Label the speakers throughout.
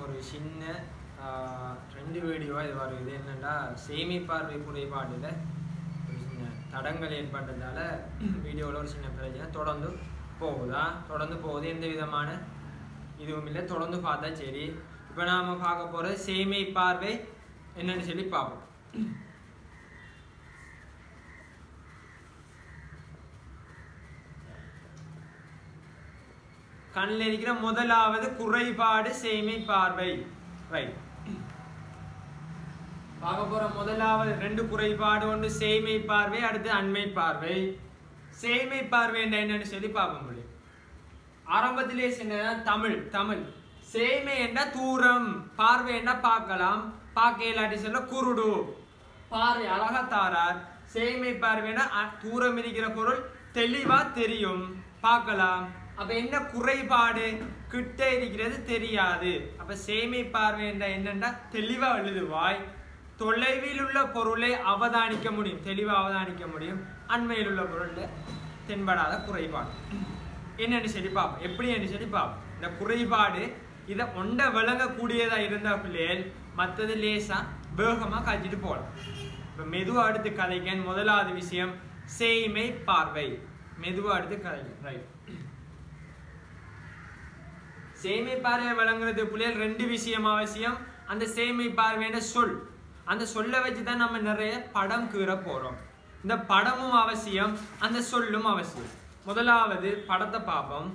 Speaker 1: ஒரு சின்ன ஆஹ், ரெண்டு வீடியோ இது வரும் இது என்னன்னா சேமிப்பார்வை குறைபாடுல ஒரு சின்ன தடங்கள் ஏற்பட்டதால வீடியோவில் ஒரு சின்ன பிரச்சனை தொடர்ந்து போகுதா தொடர்ந்து போகுது எந்த விதமான இதுவும் இல்லை தொடர்ந்து பார்த்தா சரி இப்போ நாம பார்க்க போகிறது சேமை பார்வை என்னன்னு சொல்லி பார்ப்போம் கண்ணில் இருக்கிற முதலாவது குறைபாடு சேமை பார்வை ரைட் பார்க்க போற முதலாவது ரெண்டு குறைபாடு ஒன்று சேமை பார்வை அடுத்து அண்மை பார்வை சேமை பார்வை என்ற என்னன்னு சொல்லி பார்க்க முடியும் ஆரம்பத்திலே சொன்ன தமிழ் தமிழ் சேமை என்ற தூரம் பார்வை என்ன பார்க்கலாம் பார்க்க இல்லாட்டி சொல்ல குருடு பார்வை அழகா தாரார் சேமை பார்வைனா அ- தூரம் இருக்கிற பொருள் தெளிவா தெரியும் பார்க்கலாம் அப்ப என்ன குறைபாடு கிட்ட இருக்கிறது தெரியாது அப்ப சேமை பார்வை என்ற என்னன்னா தெளிவா எழுதுவாய் தொலைவில் உள்ள பொருளை அவதானிக்க முடியும் தெளிவா அவதானிக்க முடியும் அண்மையில் உள்ள பொருள்ல தென்படாத குறைபாடு என்னன்னு சொல்லி பார்ப்போம் எப்படி என்று சொல்லி பார்ப்போம் இந்த குறைபாடு இதை ஒண்ட விளங்கக்கூடியதா இருந்தா பிள்ளைகள் மற்றது லேசா வேகமா காய்ச்சிட்டு போகலாம் இப்ப மெதுவா அடுத்து கதைக்கேன் முதலாவது விஷயம் சேய்மை பார்வை மெதுவா அடுத்து கதைக்கேன் ரைட் சேமை பார்வை வழங்குறது பிள்ளைகள் ரெண்டு விஷயம் அவசியம் அந்த சேமை பார்வையான சொல் அந்த சொல்லை வச்சு தான் நம்ம நிறைய படம் கீற போறோம் இந்த படமும் அவசியம் அந்த சொல்லும் அவசியம் முதலாவது படத்தை பார்ப்போம்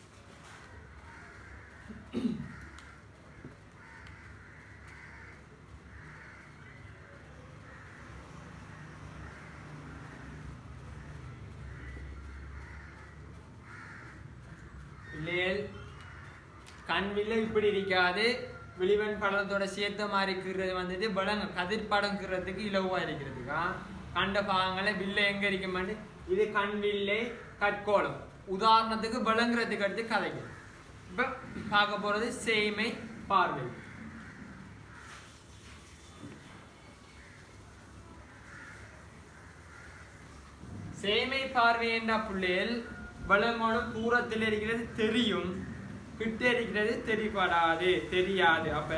Speaker 1: பிள்ளைகள் கண் வில்ல இப்படி இருக்காது விழிவன் படத்தோட சேர்த்த மாதிரி இருக்கிறது வந்துட்டு பலங்க கதிர் படம் கீறதுக்கு இலவா இருக்கிறதுக்கா கண்ட பாகங்களை வில்ல எங்க இருக்குமான்னு இது கண் வில்லை கட்கோளம் உதாரணத்துக்கு விளங்குறதுக்கு அடுத்து கதைக்கு இப்ப பார்க்க போறது சேமை பார்வை சேமை பார்வை என்ற பிள்ளைகள் வளமோடும் தூரத்தில் இருக்கிறது தெரியும் கிட்ட இருக்கிறது தெரிபடாது தெரியாது அப்ப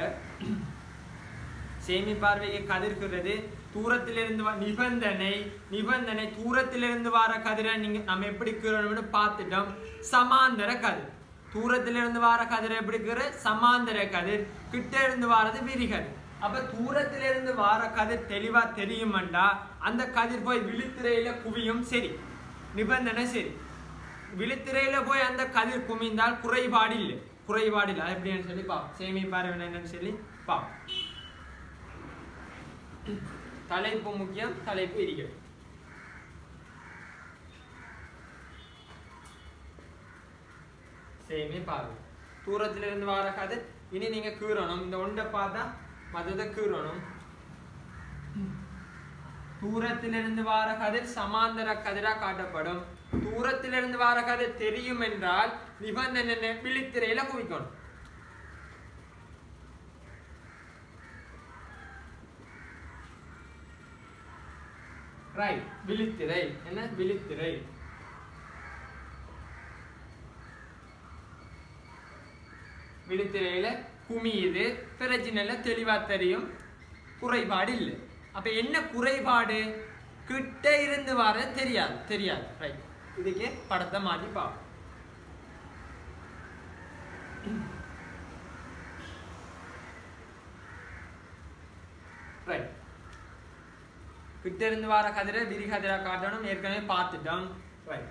Speaker 1: சேமி பார்வையை கதிர்க்கிறது தூரத்திலிருந்து வ- நிபந்தனை நிபந்தனை தூரத்திலிருந்து வர கதிரை நீங்க நம்ம எப்படி கீறணும்னு பார்த்துட்டோம் சமாந்தர கதிர் தூரத்திலிருந்து வர கதிரை எப்படி கீற சமாந்தர கதிர் கிட்ட இருந்து வாரது விரிகதிர் அப்ப தூரத்திலிருந்து வார கதிர் தெளிவா தெரியுமண்டா அந்த கதிர் போய் விழித்திரையில குவியும் சரி நிபந்தனை சரி விழித்திரையில போய் அந்த கதிர் குமிந்தால் குறைபாடு இல்லை குறைபாடு இல்லை அது எப்படின்னு சொல்லி பார்ப்போம் சேமி பார்வை என்னன்னு சொல்லி பார்ப்போம் தலைப்பு முக்கியம் தலைப்பு இருக்கிறது சேமி பார்வை தூரத்துல இருந்து வர கதிர் இனி நீங்க கீறணும் இந்த ஒன்றை பார்த்தா மற்றதை கீறணும் தூரத்திலிருந்து வார கதிர் சமாந்தர கதிரா காட்டப்படும் தூரத்திலிருந்து வார கதிர் தெரியும் என்றால் நிபந்தனை விழித்திரையில குவிக்கணும் ரைட் விழித்திரை என்ன விழித்திரை விழித்திரையில குமியுது பிரச்சனைல தெளிவா தெரியும் குறைபாடு இல்லை அப்ப என்ன குறைபாடு கிட்ட இருந்து வர தெரியாது தெரியாது ரைட் இதுக்கு படத்தை மாத்தி பார்ப்போம் ரைட் கிட்ட இருந்து வர கதிரை விரி கதிரா காட்டணும் ஏற்கனவே பார்த்துட்டோம் ரைட்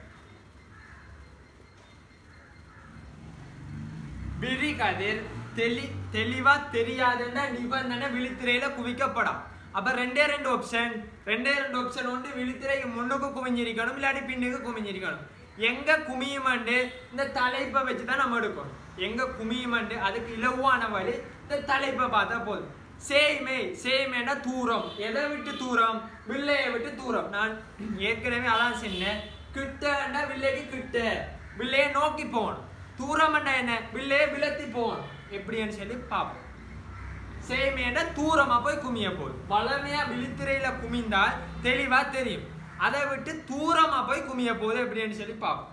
Speaker 1: விரி கதிர் தெளி தெளிவா தெரியாதுன்னா நிபந்தனை விழித்திரையில குவிக்கப்படும் அப்ப ரெண்டே ரெண்டு ஆப்ஷன் ரெண்டே ரெண்டு ஆப்ஷன் ஒன்று விழித்திரைக்கு முன்னுக்கு குமிஞ்சிருக்கணும் இல்லாட்டி பின்னுக்கு குமிஞ்சிருக்கணும் எங்க குமியுமண்டு இந்த தலைப்பை வச்சு தான் நம்ம எடுக்கணும் எங்க குமியுமண்டு அதுக்கு இலவான வழி இந்த தலைப்பை பார்த்தா போதும் சேமே சேமேனா தூரம் எதை விட்டு தூரம் வில்லையை விட்டு தூரம் நான் ஏற்கனவே அதான் சொன்னேன் கிட்டன்னா வில்லைக்கு கிட்ட வில்லையை நோக்கி போகணும் தூரம்னா என்ன வில்லையை விலத்தி போகணும் எப்படின்னு சொல்லி பார்ப்போம் சேமேனா தூரமா போய் குமிய போகுது வளமையா விழித்திரையில குமிந்தால் தெளிவா தெரியும் அதை விட்டு தூரமா போய் குமிய போகுது எப்படின்னு சொல்லி பார்ப்போம்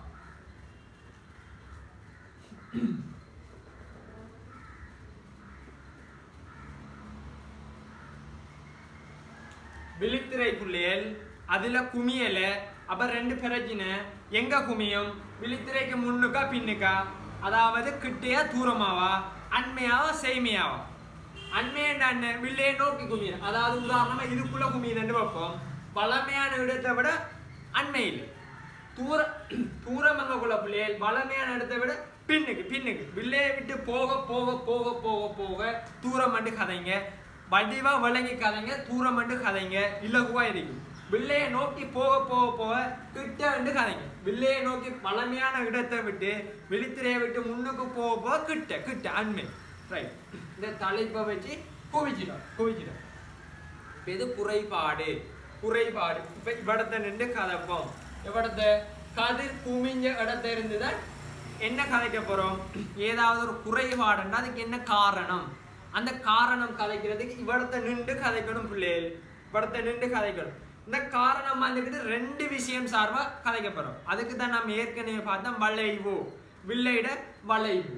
Speaker 1: விழித்திரைக்குள்ளேல் அதுல குமியல அப்ப ரெண்டு பிரச்சனை எங்க குமியும் விழித்திரைக்கு முன்னுக்கா பின்னுக்கா அதாவது கிட்டையா தூரமாவா அண்மையாவா செய்மையாவா அண்மையண்ட அண்ணன் வில்லையை நோக்கி குமியும் அதாவது உதாரணமா இதுக்குள்ள குமியுதுன்னு பார்ப்போம் பழமையான இடத்தை விட அண்மையில் தூர தூரமங்கக்குள்ள பிள்ளைகள் பழமையான இடத்தை விட பின்னுக்கு பின்னுக்கு வில்லையை விட்டு போக போக போக போக போக தூரம் மண்டு கதைங்க வடிவா விளங்கி கதைங்க தூரம் மண்டு கதைங்க இலகுவா இருக்கும் வில்லையை நோக்கி போக போக போக கிட்ட வந்து கதைங்க வில்லையை நோக்கி பழமையான இடத்தை விட்டு விழித்திரையை விட்டு முன்னுக்கு போக போக கிட்ட கிட்ட அண்மை ரைட் இந்த தலைப்பை வச்சு குவிச்சிடும் குவிச்சிடும் இப்ப இது குறைபாடு குறைபாடு இப்ப இவ்விடத்தை நின்று கதைப்போம் இவ்விடத்தை கதிர் குமிஞ்ச இடத்த இருந்துதான் என்ன கதைக்க போறோம் ஏதாவது ஒரு குறைபாடுன்னா அதுக்கு என்ன காரணம் அந்த காரணம் கதைக்கிறதுக்கு இவ்விடத்தை நின்று கதைக்கணும் பிள்ளைகள் இவ்விடத்தை நின்று கதைக்கணும் இந்த காரணம் வந்துக்கிட்டு ரெண்டு விஷயம் சார்பா கதைக்க போறோம் அதுக்கு தான் நம்ம ஏற்கனவே பார்த்தோம் வளைவு வில்லையிட வளைவு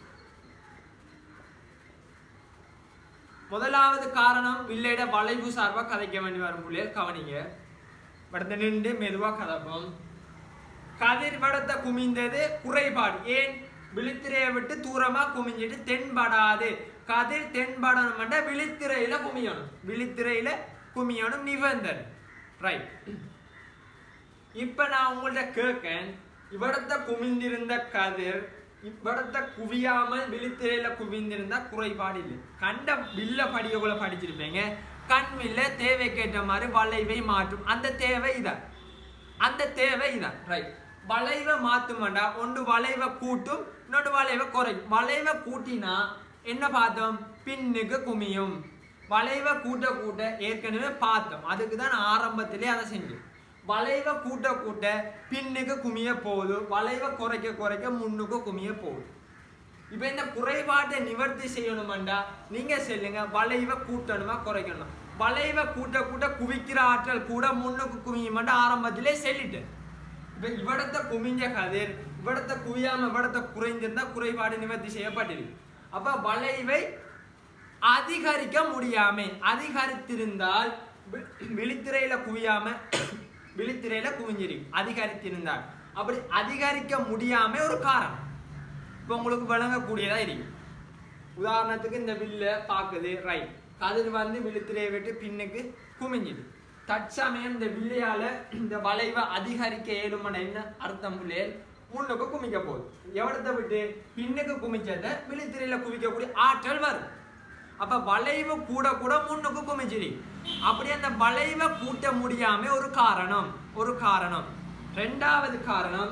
Speaker 1: முதலாவது காரணம் வில்லையிட வளைவு சார்பா கதைக்க வேண்டி வரும் பிள்ளைகள் கவனிங்க படத்தை நின்று மெதுவா கதைப்போம் கதிர் படத்தை குமிந்தது குறைபாடு ஏன் விழித்திரையை விட்டு தூரமா குமிஞ்சிட்டு தென்படாது கதிர் தென்படணும் விழித்திரையில குமியணும் விழித்திரையில குமியணும் நிபந்தனை ரைட் இப்ப நான் உங்கள்ட்ட கேட்கேன் இவ்விடத்தை குமிந்திருந்த கதிர் இவ்விடத்தை குவியாமல் விழித்திரையில குவிந்திருந்தா குறைபாடு இல்லை கண்ட வில்ல படிக்கக்குள்ள படிச்சிருப்பீங்க கண் வில்ல தேவைக்கேற்ற மாதிரி வளைவை மாற்றும் அந்த தேவை இதான் அந்த தேவை இதான் ரைட் வளைவை மாத்துமாண்டா ஒன்று வளைவை கூட்டும் இன்னொன்று வளைவை குறையும் வளைவை கூட்டினா என்ன பார்த்தோம் பின்னுக்கு குமியும் வளைவை கூட்ட கூட்ட ஏற்கனவே பார்த்தோம் அதுக்கு தான் நான் ஆரம்பத்திலே அதை செஞ்சேன் வளைவை கூட்ட கூட்ட பின்னுக்கு குமிய போகுது வளைவை குறைக்க குறைக்க முன்னுக்கு குமிய போகுது இப்போ இந்த குறைபாட்டை நிவர்த்தி செய்யணுமாண்டா நீங்க சொல்லுங்க வளைவை கூட்டணுமா குறைக்கணுமா வளைவை கூட்ட கூட்ட குவிக்கிற ஆற்றல் கூட முன்னுக்கு குவியுமாண்டா ஆரம்பத்திலே சொல்லிட்டேன் இப்போ இவ்விடத்தை குமிஞ்ச கதிர் இவ்விடத்தை குவியாம இவ்விடத்தை குறைந்திருந்தா குறைபாடு நிவர்த்தி செய்யப்பட்டிருக்கு அப்ப வளைவை அதிகரிக்க முடியாம அதிகரித்திருந்தால் வி- விழித்திரையில குவியாம விழித்திரையில குவிஞ்சிருக்கு அதிகரித்திருந்தால் அப்படி அதிகரிக்க முடியாம ஒரு காரணம் இப்போ உங்களுக்கு விளங்கக்கூடியதா இருக்கு உதாரணத்துக்கு இந்த வில்ல பாக்குது ரைட் கதிர் வந்து விழுத்திரையை விட்டு பின்னுக்கு குமிஞ்சுது தற்சமயம் இந்த வில்லையால இந்த வளைவை அதிகரிக்க இயலுமன என்ன அர்த்தம் பிள்ளைகள் முன்னுக்கு குமிக்க போகுது எவ்வளத்தை விட்டு பின்னுக்கு குமிச்சத விழித்திரையில குவிக்கக்கூடிய ஆற்றல் வரும் அப்ப வளைவு கூட கூட முன்னுக்கு குமிச்சிரு அப்படி அந்த வளைவை கூட்ட முடியாம ஒரு காரணம் ஒரு காரணம் ரெண்டாவது காரணம்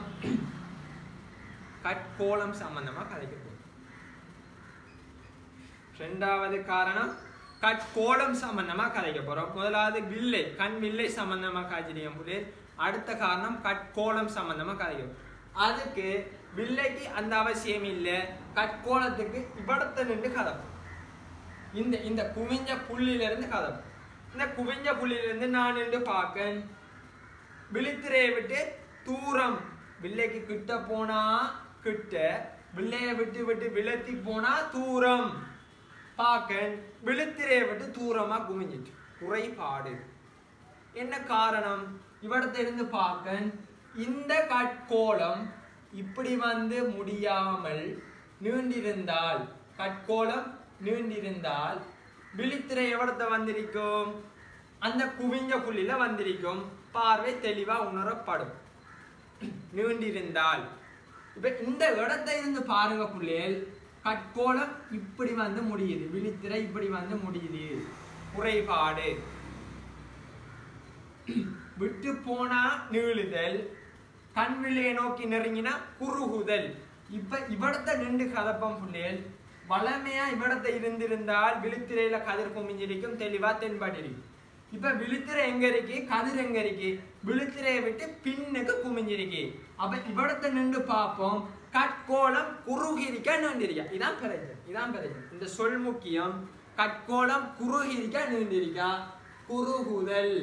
Speaker 1: கட்கோளம் சம்பந்தமா கதைக்க போகுது ரெண்டாவது காரணம் கட்கோளம் சம்பந்தமா கதைக்க போறோம் முதலாவது வில்லை கண் வில்லை சம்பந்தமா காய்ச்சிரியம் புள்ளி அடுத்த காரணம் கட்கோளம் சம்பந்தமா கதைக்கும் அதுக்கு வில்லைக்கு அந்த அவசியம் இல்லை கட்கோளத்துக்கு இவ்விடத்தை நின்று கதப்போம் இந்த இந்த குவிஞ்ச புள்ளியில இருந்து கதப்போம் இந்த குவிஞ்ச புள்ளியில இருந்து நான் நின்று பார்க்கேன் விழித்திரையை விட்டு தூரம் வில்லைக்கு கிட்ட போனா கிட்ட வில்லையை விட்டு விட்டு விலத்தி போனா தூரம் பார்க்க விழுத்திரையை விட்டு தூரமா குமிஞ்சிட்டு குறைபாடு என்ன காரணம் இவ்விடத்துல இருந்து பார்க்க இந்த கட்கோளம் இப்படி வந்து முடியாமல் நீண்டிருந்தால் கட்கோளம் நீண்டிருந்தால் விழித்திரை எவ்வளத்தை வந்திருக்கும் அந்த குவிஞ்ச புள்ளியில வந்திருக்கும் பார்வை தெளிவா உணரப்படும் நீண்டிருந்தால் இப்ப இந்த இடத்தை இருந்து பாருங்க புள்ளியல் கட்கோளம் இப்படி வந்து முடியுது விழித்திரை இப்படி வந்து முடியுது குறைபாடு விட்டு போனா நீளுதல் கண் விலையை நோக்கி நெருங்கினா குறுகுதல் இப்ப இவ்விடத்தை நின்று கதப்பம் புள்ளியல் வளமையா இவ்விடத்தை இருந்திருந்தால் விழித்திரையில கதிர் குமிஞ்சிருக்கும் தெளிவா தென்பட்டிருக்கும் இப்ப விழித்திரை எங்க இருக்கு கதிர் எங்க இருக்கு விழித்திரையை விட்டு பின்னுக்கு குமிஞ்சிருக்கு அப்ப இவ்விடத்தை நின்று பார்ப்போம் கட்கோளம் குறுகிரிக்க நீண்டிருக்கா இதான் பிரச்சனை இதான் பிரச்சனை இந்த சொல் முக்கியம் கட்கோளம் குறுகிரிக்க நீண்டிருக்கா குறுகுதல்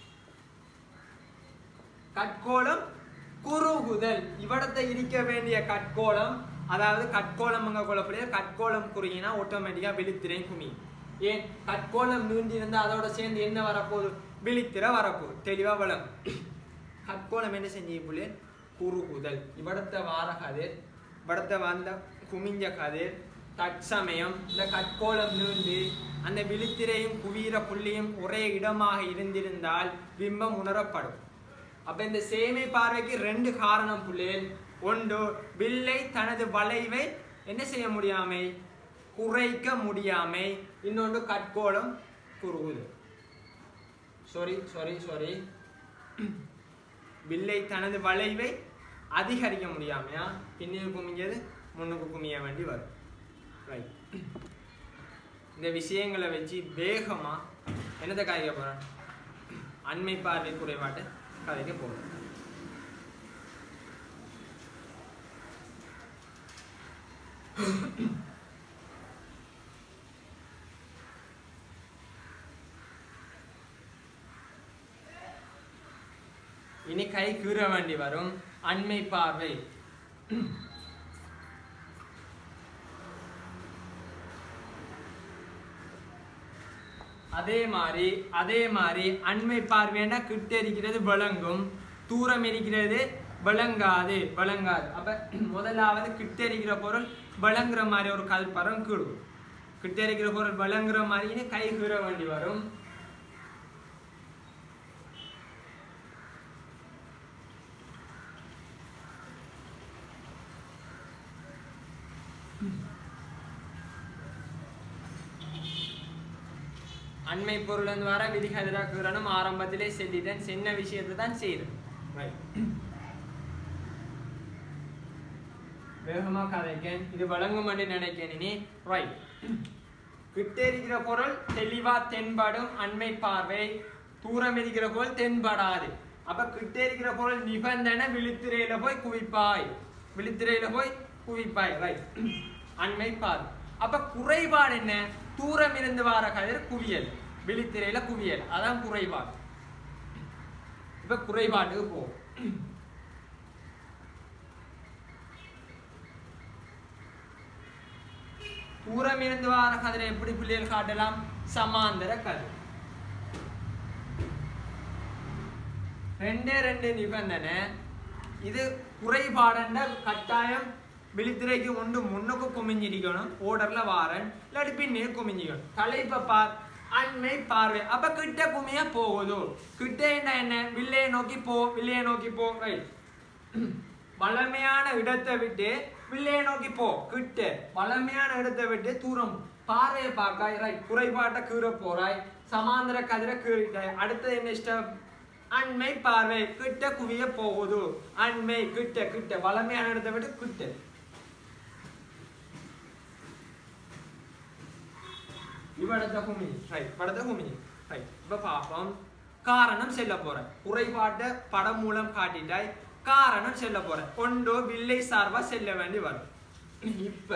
Speaker 1: கட்கோளம் குறுகுதல் இவ்விடத்தை இருக்க வேண்டிய கட்கோளம் அதாவது கட்கோளம் அங்க கொள்ளக்கூடிய கட்கோளம் குறுகினா ஆட்டோமேட்டிக்கா விழித்திரை குமி ஏன் கட்கோளம் நீண்டிருந்தா அதோட சேர்ந்து என்ன வரப்போகுது விழித்திர வரப்போகுது தெளிவா விளங்கும் கட்கோளம் என்ன செஞ்சு புள்ளி குறுகுதல் இவடத்த வார கதிர் இவடத்த வந்த குமிஞ்ச கதிர் தற்சமயம் இந்த கட்கோளம் நீண்டு அந்த விழித்திரையும் குவீர புள்ளியும் ஒரே இடமாக இருந்திருந்தால் பிம்பம் உணரப்படும் அப்ப இந்த சேமை பார்வைக்கு ரெண்டு காரணம் புள்ளியல் ஒன்று வில்லை தனது வளைவை என்ன செய்ய முடியாமை குறைக்க முடியாமை இன்னொன்று கட்கோளம் குறுகுது சாரி சாரி சாரி வில்லை தனது வளைவை அதிகரிக்க முடியாமையா பின்னுக்கு குமிஞ்சது முன்னுக்கு குமிய வேண்டி வரும் ரைட் இந்த விஷயங்களை வச்சு வேகமா என்னத்தை கதைக்க போறேன் அண்மை பார்வை குறைபாட்டை கதைக்க போறேன் இனி கை கீற வேண்டி வரும் அண்மை பார்வை அதே மாதிரி அதே மாதிரி அண்மை பார்வைன்னா கிட்ட இருக்கிறது விளங்கும் தூரம் இருக்கிறது விளங்காது விளங்காது அப்ப முதலாவது கிட்ட இருக்கிற பொருள் விளங்குற மாதிரி ஒரு கல்பரம் கீழும் கிட்ட இருக்கிற பொருள் விளங்குற மாதிரி கை கீற வேண்டி வரும் அண்மை பொருள் வந்து வர விதிகதிராக்குறனும் ஆரம்பத்திலே சொல்லிட்டேன் சின்ன விஷயத்தை தான் செய்யுது வேகமா கதைக்கேன் இது வழங்கும் என்று நினைக்கேன் இனி ரைட் கிட்ட இருக்கிற பொருள் தெளிவா தென்படும் அண்மை பார்வை தூரம் இருக்கிற பொருள் தென்படாது அப்ப கிட்ட இருக்கிற பொருள் நிபந்தனை விழித்திரையில போய் குவிப்பாய் விழித்திரையில போய் குவிப்பாய் ரைட் அண்மை பார்வை அப்ப குறைபாடு என்ன தூரம் இருந்து வார கதிர் குவியல் விழித்திரையில குவியல் அதான் குறைபாடு இப்ப குறைபாட்டுக்கு போகும் தூரம் இருந்து வார கதிரை எப்படி பிள்ளைகள் காட்டலாம் சமாந்தர கதிர் ரெண்டே ரெண்டு நிபந்தனை இது குறைபாடுன்ற கட்டாயம் விழித்திரைக்கு ஒன்று முன்னுக்கு குமிஞ்சிருக்கணும் ஓடர்ல வாரன் இல்லாட்டி பின்னே குமிஞ்சிக்கணும் தலைப்பை பார் அண்மை பார்வை அப்ப கிட்ட குமிய போகுது கிட்ட என்ன என்ன வில்லையை நோக்கி போ வில்லையை நோக்கி போ ரைட் வளமையான இடத்தை விட்டு வில்லையை நோக்கி போ கிட்ட வளமையான இடத்தை விட்டு தூரம் பார்வையை பார்க்காய் ரைட் குறைபாட்டை கீற போறாய் சமாந்தர கதிரை கீறிட்டாய் அடுத்தது என்ன ஸ்டெப் அண்மை பார்வை கிட்ட குவிய போகுது அண்மை கிட்ட கிட்ட வளமையான இடத்தை விட்டு கிட்ட இவடத்த குமி ரைட் படத்த குமி ரைட் இப்ப பாப்போம் காரணம் செல்ல போறேன் குறைபாட்டை படம் மூலம் காட்டிட்டாய் காரணம் செல்ல போறேன் ஒன்றோ வில்லை சார்பா செல்ல வேண்டி வரும் இப்ப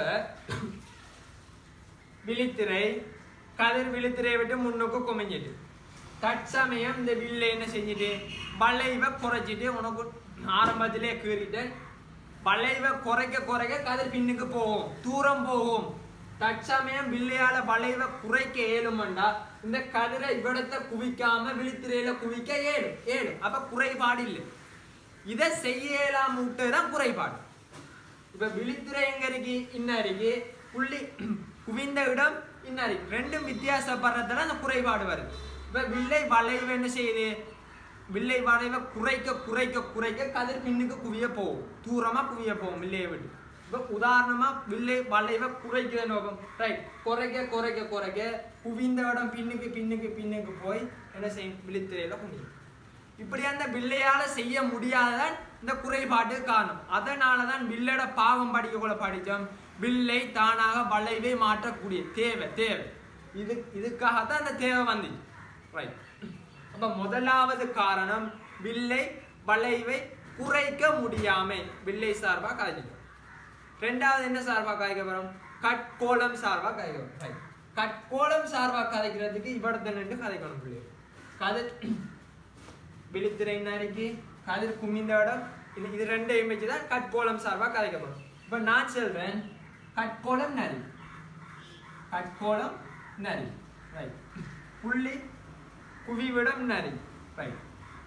Speaker 1: விழித்திரை கதிர் விழித்திரையை விட்டு முன்னுக்கு குமிஞ்சிட்டு தற்சமயம் இந்த வில்லை என்ன செஞ்சுட்டு வளைவை குறைச்சிட்டு உனக்கு ஆரம்பத்திலே கீறிட்டு வளைவை குறைக்க குறைக்க கதிர் பின்னுக்கு போகும் தூரம் போகும் தற்சமயம் வில்லையால வளைவை குறைக்க ஏழுமண்டா இந்த கதிரை இவ்விடத்தை குவிக்காம விழித்திரையில குவிக்க ஏழு ஏழு அப்ப குறைபாடு இல்லை இதை செய்யலாம் தான் குறைபாடு இப்ப விழித்திரை எங்க இருக்கு இன்ன இருக்கு புள்ளி குவிந்த இடம் இன்ன இருக்கு ரெண்டும் வித்தியாசப்படுறதுல அந்த குறைபாடு வருது இப்ப வில்லை வளைவு என்ன செய்யுது வில்லை வளைவை குறைக்க குறைக்க குறைக்க கதிர் பின்னுக்கு குவிய போகும் தூரமா குவிய போகும் வில்லையை விட்டு இப்ப உதாரணமா வில்லை வளைவை குறைக்கிற நோக்கம் ரைட் குறைக்க குறைக்க குறைக்க குவிந்த இடம் பின்னுக்கு பின்னுக்கு பின்னுக்கு போய் என்ன செய்யும் விழித்திரையில குனியும் இப்படி அந்த வில்லையால செய்ய முடியாததான் இந்த குறைபாட்டு காரணம் அதனாலதான் வில்லோட பாவம் படிக்கக்குள்ள படித்தோம் வில்லை தானாக வளைவை மாற்றக்கூடிய தேவை தேவை இது இதுக்காகத்தான் அந்த தேவை வந்துச்சு ரைட் அப்ப முதலாவது காரணம் வில்லை வளைவை குறைக்க முடியாமை வில்லை சார்பா காய்ச்சிட்டோம் ரெண்டாவது என்ன சார்பா காய்க்க வரும் கட்கோளம் சார்பா காய்க்க வரும் ரைட் கட்கோளம் சார்பா கதைக்கிறதுக்கு இவ்வளவு நின்று கதைக்கணும் பிள்ளைகள் கதை விழித்திரை நறுக்கி கதிர் குமிந்த இடம் இது இது ரெண்டையும் வச்சு தான் கட்கோளம் சார்பாக கதைக்கப்படும் இப்போ நான் சொல்றேன் கட்கோளம் நரி கட்கோளம் நரி ரைட் புள்ளி குவிவிடம் நரி ரைட்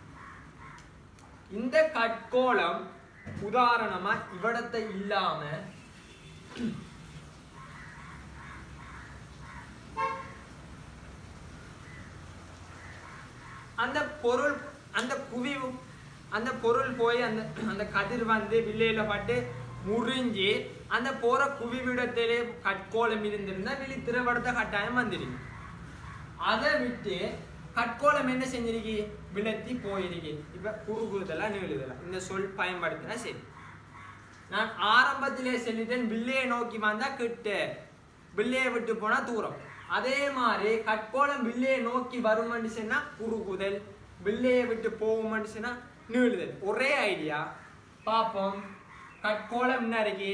Speaker 1: இந்த கட்கோளம் உதாரணமா இவ்விடத்தை இல்லாம அந்த பொருள் அந்த குவிவு அந்த பொருள் போய் அந்த அந்த கதிர் வந்து வில்லையில பட்டு முறிஞ்சு அந்த போற குவிவிடத்திலே கட்கோளம் இருந்திருந்தா விழி திரைப்படத்தை கட்டாயம் வந்துருக்கு அதை விட்டு கட்கோளம் என்ன செஞ்சிருக்கு விளத்தி போயிருக்கு இப்ப குறுகுறுதலா நீளுதலா இந்த சொல் பயன்படுத்தினா சரி நான் ஆரம்பத்திலே சொல்லிட்டேன் வில்லையை நோக்கி வந்தா கிட்ட வில்லையை விட்டு போனா தூரம் அதே மாதிரி கட்கோளம் வில்லையை நோக்கி வரும்னு சொன்னா குறுகுதல் வில்லையை விட்டு போகும்னு சொன்னா நீளுதல் ஒரே ஐடியா பார்ப்போம் கட்கோளம் என்ன இருக்கு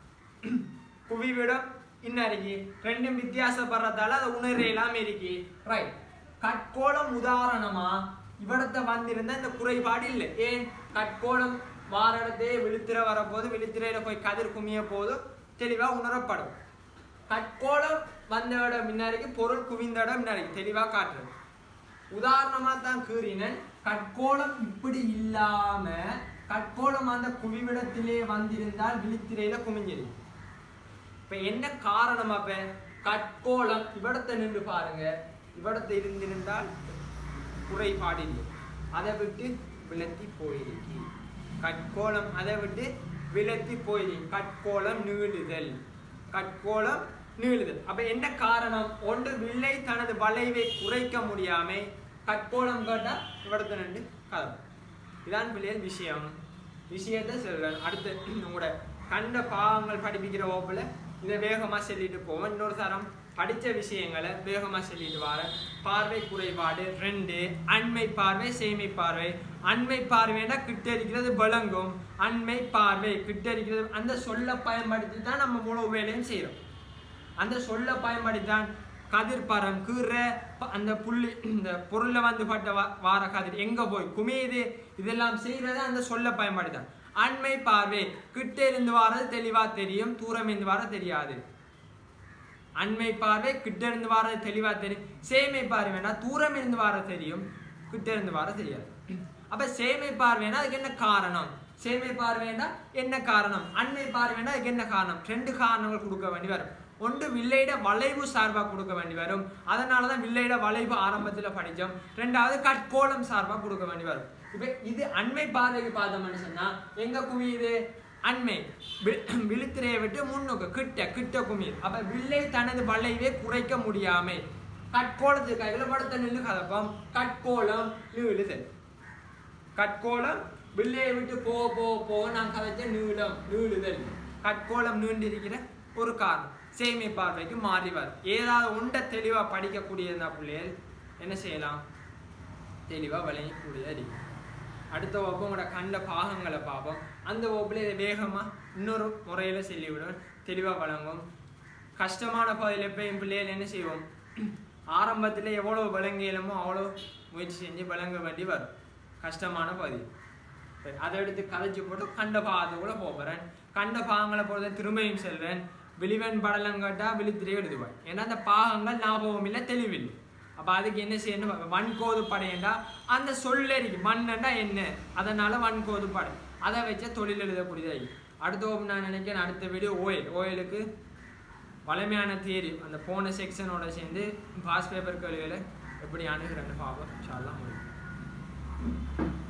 Speaker 1: குவிவிடம் இன்னும் இருக்கு ரெண்டும் வித்தியாசப்படுறதால அதை உணரையெல்லாம் இருக்கு ரைட் கட்கோளம் உதாரணமா இவ்விடத்தை வந்திருந்தா இந்த குறைபாடு இல்லை ஏன் கட்கோளம் வார இடத்தையே விழுத்திர வரப்போது விழுத்திரையில போய் கதிர் குமிய போது தெளிவா உணரப்படும் கட்கோளம் வந்த இடம் முன்னாடிக்கு பொருள் குவிந்த இடம் முன்னாடி தெளிவா காட்டுறது உதாரணமா தான் கூறினேன் கட்கோளம் இப்படி இல்லாம கட்கோளம் அந்த குவிவிடத்திலே வந்திருந்தால் விழித்திரையில குமிஞ்சிருக்கு இப்ப என்ன காரணம் அப்ப கட்கோளம் இவ்விடத்தை நின்று பாருங்க இவ்விடத்தை இருந்திருந்தால் குறைபாடு இல்லை அதை விட்டு விலத்தி போயிருக்கு கட்கோளம் அதை விட்டு விலத்தி போயிருக்கு கட்கோளம் நீளுதல் கட்கோளம் நீளுதல் அப்ப என்ன காரணம் ஒன்று வில்லை தனது வளைவை குறைக்க முடியாம கட்கோளம் கேட்டா இவ்விடத்தை நின்று கதவு இதான் பிள்ளைகள் விஷயம் விஷயத்தை சொல்றேன் அடுத்து உங்களோட கண்ட பாவங்கள் படிப்பிக்கிற வகுப்புல இதை வேகமா சொல்லிட்டு போவோம் இன்னொரு தரம் படிச்ச விஷயங்களை வேகமா சொல்லிட்டு வரேன் பார்வை குறைபாடு ரெண்டு அண்மை பார்வை சேமை பார்வை அண்மை பார்வைன்னா கிட்ட இருக்கிறது விளங்கும் அண்மை பார்வை கிட்ட இருக்கிறது அந்த சொல்ல பயன்படுத்தி தான் நம்ம முழு வேலையும் செய்யறோம் அந்த சொல்ல பயன்படுத்தி தான் கதிர் பரம் கீரை ப- அந்த புள்ளி இந்த பொருள்ல வந்து பட்ட வா- வார கதிர் எங்க போய் குமியுது இதெல்லாம் செய்யறது அந்த சொல்ல பயன்படுத்தான் அண்மை பார்வை கிட்ட இருந்து வாரது தெளிவா தெரியும் தூரம் இருந்து வர தெரியாது அண்மை பார்வை கிட்ட இருந்து வாரது தெளிவா தெரியும் சேமை பார்வைனா தூரம் இருந்து வார தெரியும் கிட்ட இருந்து வார தெரியாது அப்ப சேமை பார்வைனா அதுக்கு என்ன காரணம் சேமை பார்வைனா என்ன காரணம் அண்மை பார்வைனா அதுக்கு என்ன காரணம் ரெண்டு காரணங்கள் கொடுக்க வேண்டி வரும் ஒன்று வில்லையிட வளைவு சார்பா கொடுக்க வேண்டி வரும் அதனால தான் வில்லையிட வளைவு ஆரம்பத்துல படிச்சோம் ரெண்டாவது கட்கோளம் சார்பா கொடுக்க வேண்டி வரும் இப்ப இது அண்மை பார்வைக்கு பார்த்தோம்னு சொன்னா எங்க குவியுது அண்மை வி- விழித்திரையை விட்டு முன்னுக்கு கிட்ட கிட்ட குமிழ் அப்ப வில்லை தனது வளைவை குறைக்க முடியாமை கட்கோளத்துக்கு கையில படத்தை நின்று கதப்பம் கட்கோளம் நீளுதல் கட்கோளம் வில்லையை விட்டு போ போ போ நான் கதைச்ச நீளம் நீளுதல் கட்கோளம் நீண்டிருக்கிற ஒரு காரணம் சேமை பார்வைக்கு மாறி வரும் ஏதாவது ஒன்றை தெளிவா படிக்கக்கூடிய இந்த பிள்ளைகள் என்ன செய்யலாம் தெளிவா விளங்கக்கூடிய இருக்கு அடுத்த வகுப்பு உங்களோட கண்ட பாகங்களை பார்ப்போம் அந்த வகுப்புல இதை வேகமா இன்னொரு முறையில சொல்லிவிடும் தெளிவா வழங்கும் கஷ்டமான பகுதியில் போய் என் பிள்ளைகள் என்ன செய்வோம் ஆரம்பத்துல எவ்வளவு விளங்கியலமோ அவ்வளோ முயற்சி செஞ்சு விளங்க வேண்டி வரும் கஷ்டமான பகுதி சரி, அதை எடுத்து கதைச்சு போட்டு கண்ட பாகத்தை கூட போகிறேன் கண்ட பாகங்களை பொறுத்த திரும்பியும் செல்றேன் விழிவன் படலம் கேட்டா விழித்திரையே எழுதுவேன் ஏன்னா அந்த பாகங்கள் ஞாபகம் இல்லை தெளிவில்லை அப்ப அதுக்கு என்ன செய்யணும் பாக்க. வன்கோது படையண்டா அந்த சொல்லறிக்கை மண்ணண்டா என்ன அதனால வன்கோது படை அதை வச்ச தொழில் எழுதக்கூடியதாகி அடுத்த வகுப்பு நான் நினைக்கிறேன் அடுத்த வீடியோ ஓயில் ஓயிலுக்கு வலிமையான தியரி அந்த போன செக்ஷனோட சேர்ந்து பாஸ் பேப்பர் கேள்விகளை எப்படி அணுகிறேன்னு பார்ப்போம் இன்ஷா அல்லாஹ் முடியும்